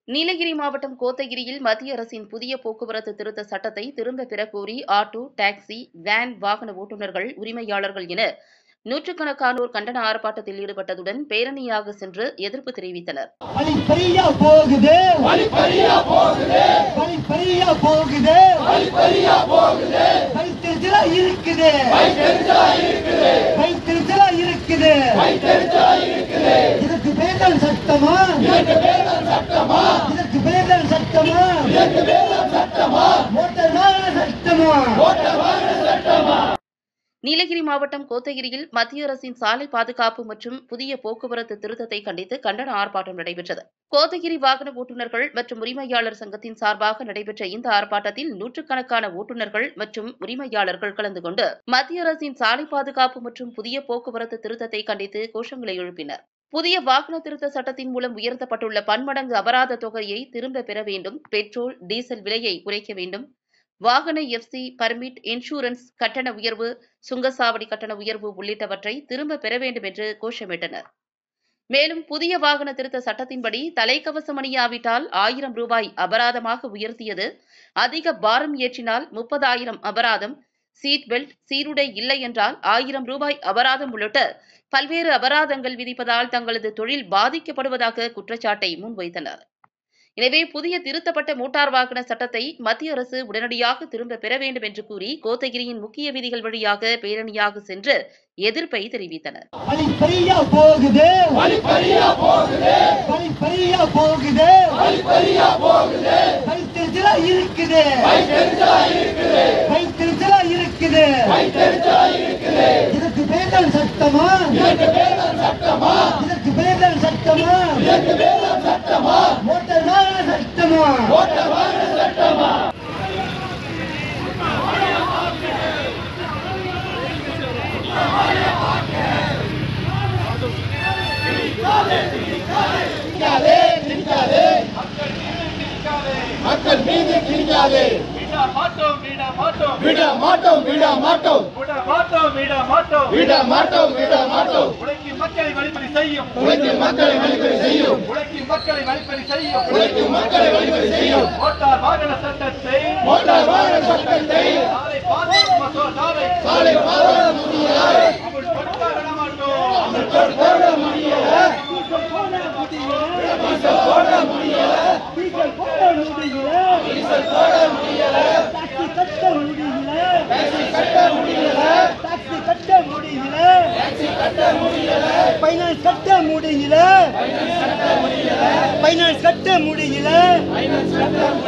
நீலகிரி மாவட்டம் கோத்தகிரியில் மத்திய அரசின் புதிய போக்குவரத்து திருத்த சட்டத்தை திரும்ப பெறக் கோரி ஆட்டோ டாக்ஸி வேன் வாகன ஓட்டுநர்கள் உரிமையாளர்கள் என நூற்றுக்கணக்கானோர் கண்டன ஆர்ப்பாட்டத்தில் ஈடுபட்டதுடன் பேரணியாக சென்று எதிர்ப்பு தெரிவித்தனர் வழி பறியா போகுது வழி பறியா போகுது வழி பறியா போகுது வழி பறியா போகுது வயிற்றுச்சலா இருக்குது வயிற்றுச்சலா இருக்குது வயிற்றுச்சலா இருக்குது வயிற்றுச்சலா இருக்குது இதுக்கு பேர் தான் சட்டமா இதுக்கு பேர் தான் சட்டமா இதுக்கு பேர் தான் சட்டமா இதுக்கு பேர் தான் சட்டமா மோட்டார் வாகன சட்டமா மோட்டார் வாகன சட்டமா நீலகிரி மாவட்டம் கோத்தகிரியில் மத்திய அரசின் சாலை பாதுகாப்பு மற்றும் புதிய போக்குவரத்து திருத்தத்தை கண்டித்து கண்டன ஆர்ப்பாட்டம் நடைபெற்றது கோத்தகிரி வாகன ஓட்டுநர்கள் மற்றும் உரிமையாளர் சங்கத்தின் சார்பாக நடைபெற்ற இந்த ஆர்ப்பாட்டத்தில் நூற்றுக்கணக்கான ஓட்டுநர்கள் மற்றும் உரிமையாளர்கள் கலந்து கொண்டு மத்திய அரசின் சாலை பாதுகாப்பு மற்றும் புதிய போக்குவரத்து திருத்தத்தை கண்டித்து கோஷங்களை எழுப்பினர் புதிய வாகன திருத்த சட்டத்தின் மூலம் உயர்த்தப்பட்டுள்ள பன்மடங்கு அபராத தொகையை திரும்ப பெற வேண்டும் பெட்ரோல் டீசல் விலையை குறைக்க வேண்டும் வாகன எஃப்சி பர்மிட் இன்சூரன்ஸ் கட்டண உயர்வு சுங்கசாவடி கட்டண உயர்வு உள்ளிட்டவற்றை திரும்ப பெற வேண்டும் என்று கோஷமிட்டனர் மேலும் புதிய வாகன திருத்த சட்டத்தின்படி தலைக்கவசம் அணியாவிட்டால் ஆயிரம் ரூபாய் அபராதமாக உயர்த்தியது அதிக பாரம் ஏற்றினால் முப்பதாயிரம் அபராதம் சீட் பெல்ட் சீருடை இல்லை என்றால் ஆயிரம் ரூபாய் அபராதம் உள்ளிட்ட பல்வேறு அபராதங்கள் விதிப்பதால் தங்களது தொழில் பாதிக்கப்படுவதாக குற்றச்சாட்டை முன்வைத்தனர் எனவே புதிய திருத்தப்பட்ட மோட்டார் வாகன சட்டத்தை மத்திய அரசு உடனடியாக திரும்ப பெற வேண்டும் என்று கூறி கோத்தகிரியின் முக்கிய வீதிகள் வழியாக பேரணியாக சென்று எதிர்ப்பை தெரிவித்தனர் வழி பறியா போகுது வழி பறியா போகுது வழி பறியா போகுது வழி பறியா போகுது வயிற்றுச்சலா இருக்குது வயிற்றுச்சலா இருக்குது வயிற்றுச்சலா இருக்குது வயிற்றுச்சலா இருக்குது இதுக்கு பேர் தான் சட்டமா இதுக்கு பேர் தான் சட்டமா இதுக்கு பேர் தான் சட்டமா இதுக்கு பேர் தான் சட்டமா மோட்டார் வாகன சட்டமா மோட்டார் வாகன சட்டமா மக்கள் மீது திணிக்காதே விட மாட்டோம் விட மாட்டோம் விட மாட்டோம் விட மாட்டோம் விட மாட்டோம் விட மாட்டோம் விட மாட்டோம் விட மாட்டோம் உழைக்கும் மக்களை வழிபறி செய்யும் உழைக்கும் மக்களை வழிபறி செய்யும் உழைக்கும் மக்களை வழிபறி செய்யும் உழைக்கும் மக்களை வழிபறி செய்யும் மோட்டார் வாகன சட்டத்தை மோட்டார் வாகன சட்டத்தை சாலை பாதுகாப்பு மசோதாவை சாலை பாதுகாப்பு முடியாது அமுல்படுத்த விட மாட்டோம் போட முடியல ஃபைனான்ஸ் கட்ட முடியல ஃபைனான்ஸ் கட்ட முடியல